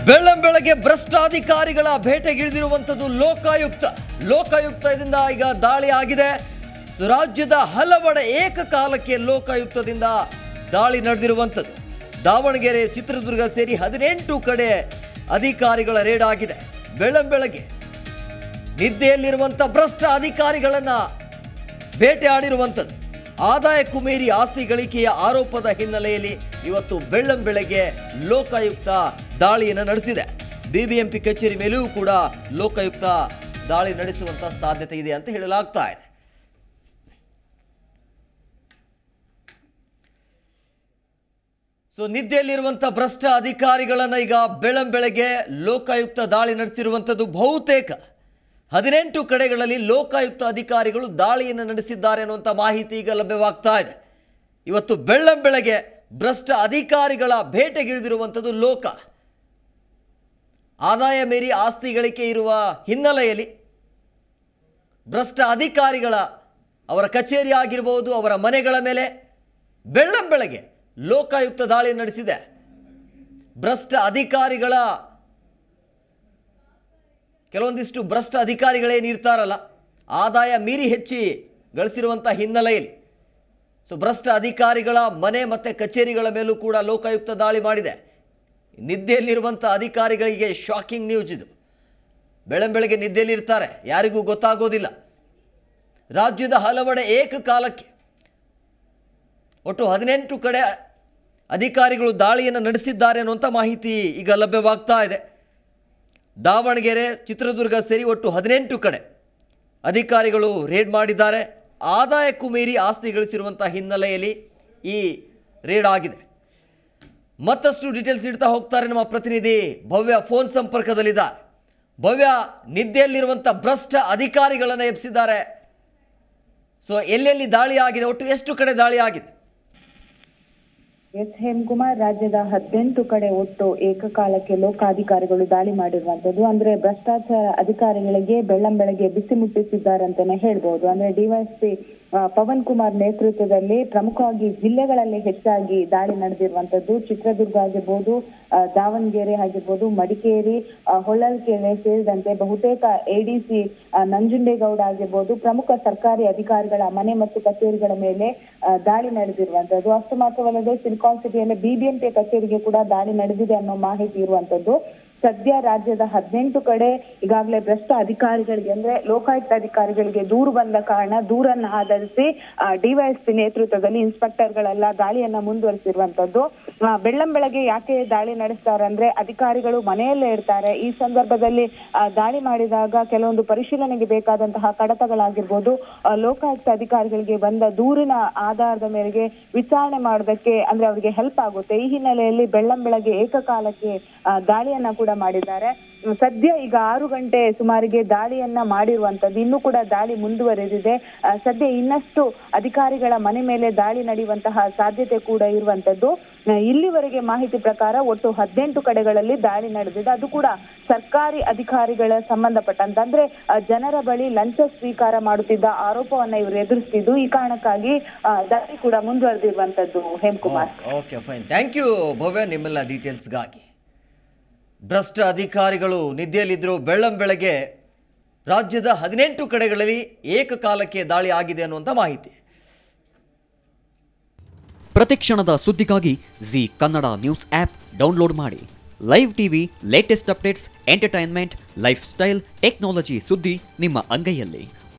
ಬೆಳ್ಳಂಬೆಳಗ್ಗೆ ಭ್ರಷ್ಟಾಧಿಕಾರಿಗಳ ಭೇಟೆಗಿಳಿದಿರುವಂಥದ್ದು ಲೋಕಾಯುಕ್ತ ಲೋಕಾಯುಕ್ತದಿಂದ ಈಗ ದಾಳಿ ಆಗಿದೆ ಸೊ ರಾಜ್ಯದ ಹಲವೆಡೆ ಏಕಕಾಲಕ್ಕೆ ಲೋಕಾಯುಕ್ತದಿಂದ ದಾಳಿ ನಡೆದಿರುವಂಥದ್ದು ದಾವಣಗೆರೆ ಚಿತ್ರದುರ್ಗ ಸೇರಿ ಹದಿನೆಂಟು ಕಡೆ ಅಧಿಕಾರಿಗಳ ರೇಡ್ ಆಗಿದೆ ಬೆಳ್ಳಂಬೆಳಗ್ಗೆ ನಿದ್ದೆಯಲ್ಲಿರುವಂಥ ಭ್ರಷ್ಟ ಅಧಿಕಾರಿಗಳನ್ನ ಬೇಟೆಯಾಡಿರುವಂಥದ್ದು ಆದಾಯಕ್ಕೂ ಮೀರಿ ಆಸ್ತಿ ಗಳಿಕೆಯ ಆರೋಪದ ಹಿನ್ನೆಲೆಯಲ್ಲಿ ಇವತ್ತು ಬೆಳ್ಳಂಬೆಳಗ್ಗೆ ಲೋಕಾಯುಕ್ತ ದಾಳಿಯನ್ನು ನಡೆಸಿದೆ ಬಿಬಿಎಂಪಿ ಕಚೇರಿ ಮೇಲೂ ಕೂಡ ಲೋಕಾಯುಕ್ತ ದಾಳಿ ನಡೆಸುವಂತ ಸಾಧ್ಯತೆ ಇದೆ ಅಂತ ಹೇಳಲಾಗ್ತಾ ಇದೆ ಸೊ ನಿದ್ದೆಯಲ್ಲಿರುವಂಥ ಭ್ರಷ್ಟ ಅಧಿಕಾರಿಗಳನ್ನ ಈಗ ಬೆಳ್ಳಂಬೆಳಗ್ಗೆ ಲೋಕಾಯುಕ್ತ ದಾಳಿ ನಡೆಸಿರುವಂಥದ್ದು ಬಹುತೇಕ ಹದಿನೆಂಟು ಕಡೆಗಳಲ್ಲಿ ಲೋಕಾಯುಕ್ತ ಅಧಿಕಾರಿಗಳು ದಾಳಿಯನ್ನು ನಡೆಸಿದ್ದಾರೆ ಅನ್ನುವಂಥ ಮಾಹಿತಿ ಈಗ ಲಭ್ಯವಾಗ್ತಾ ಇದೆ ಇವತ್ತು ಬೆಳ್ಳಂಬೆಳಗ್ಗೆ ಭ್ರಷ್ಟ ಅಧಿಕಾರಿಗಳ ಭೇಟೆಗಿಳಿದಿರುವಂಥದ್ದು ಲೋಕ ಆದಾಯ ಮೀರಿ ಆಸ್ತಿ ಗಳಿಕೆ ಇರುವ ಹಿನ್ನೆಲೆಯಲ್ಲಿ ಭ್ರಷ್ಟ ಅಧಿಕಾರಿಗಳ ಅವರ ಕಚೇರಿ ಆಗಿರ್ಬೋದು ಅವರ ಮನೆಗಳ ಮೇಲೆ ಬೆಳ್ಳಂಬೆಳಗ್ಗೆ ಲೋಕಾಯುಕ್ತ ದಾಳಿ ನಡೆಸಿದೆ ಭ್ರಷ್ಟ ಅಧಿಕಾರಿಗಳ ಕೆಲವೊಂದಿಷ್ಟು ಭ್ರಷ್ಟ ಅಧಿಕಾರಿಗಳೇನಿರ್ತಾರಲ್ಲ ಆದಾಯ ಮೀರಿ ಹೆಚ್ಚಿ ಗಳಿಸಿರುವಂಥ ಹಿನ್ನೆಲೆಯಲ್ಲಿ ಸೊ ಭ್ರಷ್ಟ ಅಧಿಕಾರಿಗಳ ಮನೆ ಮತ್ತು ಕಚೇರಿಗಳ ಮೇಲೂ ಕೂಡ ಲೋಕಾಯುಕ್ತ ದಾಳಿ ಮಾಡಿದೆ ನಿದ್ದೆಯಲ್ಲಿರುವಂಥ ಅಧಿಕಾರಿಗಳಿಗೆ ಶಾಕಿಂಗ್ ನ್ಯೂಸ್ ಇದು ಬೆಳಂಬೆಳಗ್ಗೆ ನಿದ್ದೆಯಲ್ಲಿರ್ತಾರೆ ಯಾರಿಗೂ ಗೊತ್ತಾಗೋದಿಲ್ಲ ರಾಜ್ಯದ ಹಲವೆಡೆ ಏಕಕಾಲಕ್ಕೆ ಒಟ್ಟು ಹದಿನೆಂಟು ಕಡೆ ಅಧಿಕಾರಿಗಳು ದಾಳಿಯನ್ನು ನಡೆಸಿದ್ದಾರೆ ಅನ್ನುವಂಥ ಮಾಹಿತಿ ಈಗ ಲಭ್ಯವಾಗ್ತಾ ಇದೆ ದಾವಣಗೆರೆ ಚಿತ್ರದುರ್ಗ ಸೇರಿ ಒಟ್ಟು ಹದಿನೆಂಟು ಕಡೆ ಅಧಿಕಾರಿಗಳು ರೇಡ್ ಮಾಡಿದ್ದಾರೆ ಆದಾಯಕ್ಕೂ ಮೀರಿ ಆಸ್ತಿ ಗಳಿಸಿರುವಂಥ ಹಿನ್ನೆಲೆಯಲ್ಲಿ ಈ ರೇಡ್ ಆಗಿದೆ ಮತ್ತಷ್ಟು ಡೀಟೇಲ್ಸ್ ಇಡ್ತಾ ಹೋಗ್ತಾರೆ ನಮ್ಮ ಪ್ರತಿನಿಧಿ ಭವ್ಯ ಫೋನ್ ಸಂಪರ್ಕದಲ್ಲಿದ್ದಾರೆ ಭವ್ಯ ನಿದ್ದೆಯಲ್ಲಿರುವಂಥ ಭ್ರಷ್ಟ ಅಧಿಕಾರಿಗಳನ್ನು ಎಬ್ಸಿದ್ದಾರೆ ಸೊ ಎಲ್ಲೆಲ್ಲಿ ದಾಳಿ ಆಗಿದೆ ಒಟ್ಟು ಎಷ್ಟು ಕಡೆ ದಾಳಿ ಆಗಿದೆ ಎಸ್ ಹೇಮಕುಮಾರ್ ರಾಜ್ಯದ ಹದಿನೆಂಟು ಕಡೆ ಒಟ್ಟು ಏಕಕಾಲಕ್ಕೆ ಲೋಕಾಧಿಕಾರಿಗಳು ದಾಳಿ ಮಾಡಿರುವಂತದ್ದು ಅಂದ್ರೆ ಭ್ರಷ್ಟಾಚಾರ ಅಧಿಕಾರಿಗಳಿಗೆ ಬೆಳ್ಳಂಬೆಳಗ್ಗೆ ಬಿಸಿ ಮುಟ್ಟಿಸಿದ್ದಾರೆ ಅಂತಾನೆ ಹೇಳ್ಬಹುದು ಅಂದ್ರೆ ಡಿವೈಎಸ್ಪಿ ಪವನ್ ಕುಮಾರ್ ನೇತೃತ್ವದಲ್ಲಿ ಪ್ರಮುಖವಾಗಿ ಜಿಲ್ಲೆಗಳಲ್ಲಿ ಹೆಚ್ಚಾಗಿ ದಾಳಿ ನಡೆದಿರುವಂತದ್ದು ಚಿತ್ರದುರ್ಗ ಆಗಿರ್ಬೋದು ಆ, ದಾವಣಗೆರೆ ಆಗಿರ್ಬೋದು ಮಡಿಕೇರಿ ಆ, ಹೊಳಲ್ಕೆರೆ ಸೇರಿದಂತೆ ಬಹುತೇಕ ಎಡಿಸಿ ನಂಜುಂಡೇಗೌಡ ಆಗಿರ್ಬೋದು ಪ್ರಮುಖ ಸರ್ಕಾರಿ ಅಧಿಕಾರಿಗಳ ಮನೆ ಮತ್ತು ಕಚೇರಿಗಳ ಮೇಲೆ ಆ, ದಾಳಿ ನಡೆದಿರುವಂತದ್ದು ಅಷ್ಟು ಮಾತ್ರವಲ್ಲದೆ ಸಿಲಿಕಾನ್ ಸಿಟಿಯಲ್ಲಿ ಬಿಬಿಎಂಪಿ ಕಚೇರಿಗೆ ಕೂಡ ದಾಳಿ ನಡೆದಿದೆ ಅನ್ನೋ ಮಾಹಿತಿ ಇರುವಂತದ್ದು ಸದ್ಯ ರಾಜ್ಯದ ಹದಿನೆಂಟು ಕಡೆ ಈಗಾಗಲೇ ಭ್ರಷ್ಟ ಅಧಿಕಾರಿಗಳಿಗೆ ಅಂದ್ರೆ ಲೋಕಾಯುಕ್ತ ಅಧಿಕಾರಿಗಳಿಗೆ ದೂರು ಬಂದ ಕಾರಣ ದೂರನ್ನ ಆಧರಿಸಿ ಡಿವೈಎಸ್ಪಿ ನೇತೃತ್ವದಲ್ಲಿ ಇನ್ಸ್ಪೆಕ್ಟರ್ಗಳೆಲ್ಲ ದಾಳಿಯನ್ನ ಮುಂದುವರಿಸಿರುವಂತದ್ದು ಆ, ಬೆಳ್ಳಂಬೆಳಗ್ಗೆ ಯಾಕೆ ದಾಳಿ ನಡೆಸ್ತಾರೆ ಅಂದ್ರೆ ಅಧಿಕಾರಿಗಳು ಮನೆಯಲ್ಲೇ ಇರ್ತಾರೆ ಈ ಸಂದರ್ಭದಲ್ಲಿ ಆ, ದಾಳಿ ಮಾಡಿದಾಗ ಕೆಲವೊಂದು ಪರಿಶೀಲನೆಗೆ ಬೇಕಾದಂತಹ ಕಡತಗಳಾಗಿರ್ಬೋದು ಆ, ಲೋಕಾಯುಕ್ತ ಅಧಿಕಾರಿಗಳಿಗೆ ಬಂದ ದೂರಿನ ಆಧಾರದ ಮೇರೆಗೆ ವಿಚಾರಣೆ ಮಾಡೋದಕ್ಕೆ ಅಂದ್ರೆ ಅವರಿಗೆ ಹೆಲ್ಪ್ ಆಗುತ್ತೆ ಈ ಹಿನ್ನೆಲೆಯಲ್ಲಿ ಬೆಳ್ಳಂಬೆಳಗ್ಗೆ ಏಕಕಾಲಕ್ಕೆ ಆ, ದಾಳಿಯನ್ನ ಕೂಡ ಮಾಡಿದ್ದಾರೆ ಹ್ಮ್, ಸದ್ಯ ಈಗ ಆರು ಗಂಟೆ ಸುಮಾರಿಗೆ ದಾಳಿಯನ್ನ ಮಾಡಿರುವಂತದ್ದು ಇನ್ನೂ ಕೂಡ ದಾಳಿ ಮುಂದುವರೆದಿದೆ ಆ, ಸದ್ಯ ಇನ್ನಷ್ಟು ಅಧಿಕಾರಿಗಳ ಮನೆ ಮೇಲೆ ದಾಳಿ ನಡೆಯುವಂತಹ ಸಾಧ್ಯತೆ ಕೂಡ ಇರುವಂತದ್ದು ಆ, ಇಲ್ಲಿವರೆಗೆ ಮಾಹಿತಿ ಪ್ರಕಾರ ಒಟ್ಟು ಹದಿನೆಂಟು ಕಡೆಗಳಲ್ಲಿ ದಾಳಿ ನಡೆದಿದೆ ಅದು ಕೂಡ ಸರ್ಕಾರಿ ಅಧಿಕಾರಿಗಳ ಸಂಬಂಧಪಟ್ಟಂತ ಅಂದ್ರೆ ಆ, ಜನರ ಬಳಿ ಲಂಚ ಸ್ವೀಕಾರ ಮಾಡುತ್ತಿದ್ದ ಆರೋಪವನ್ನ ಇವರು ಎದುರಿಸ್ತಿದ್ದು ಈ ಕಾರಣಕ್ಕಾಗಿ ಆ, ದಾಳಿ ಕೂಡ ಮುಂದುವರೆದಿರುವಂತದ್ದು Hemakumar okay fine thank you Bhavya ನಿಮ್ಮೆಲ್ಲ ಡೀಟೇಲ್ಸ್ಗಾಗಿ ಭ್ರಷ್ಟ ಅಧಿಕಾರಿಗಳು ನಿದ್ದೆಯಲ್ಲಿದ್ದರು ಬೆಳ್ಳಂಬೆಳಗ್ಗೆ ರಾಜ್ಯದ ಹದಿನೆಂಟು ಕಡೆಗಳಲ್ಲಿ ಏಕಕಾಲಕ್ಕೆ ದಾಳಿ ಆಗಿದೆ ಅನ್ನುವಂಥ ಮಾಹಿತಿ ಪ್ರತಿಕ್ಷಣದ ಸುದ್ದಿಗಾಗಿ Zee Kannada news app download ಮಾಡಿ live TV latest updates entertainment lifestyle technology ಸುದ್ದಿ ನಿಮ್ಮ ಅಂಗೈಯಲ್ಲಿ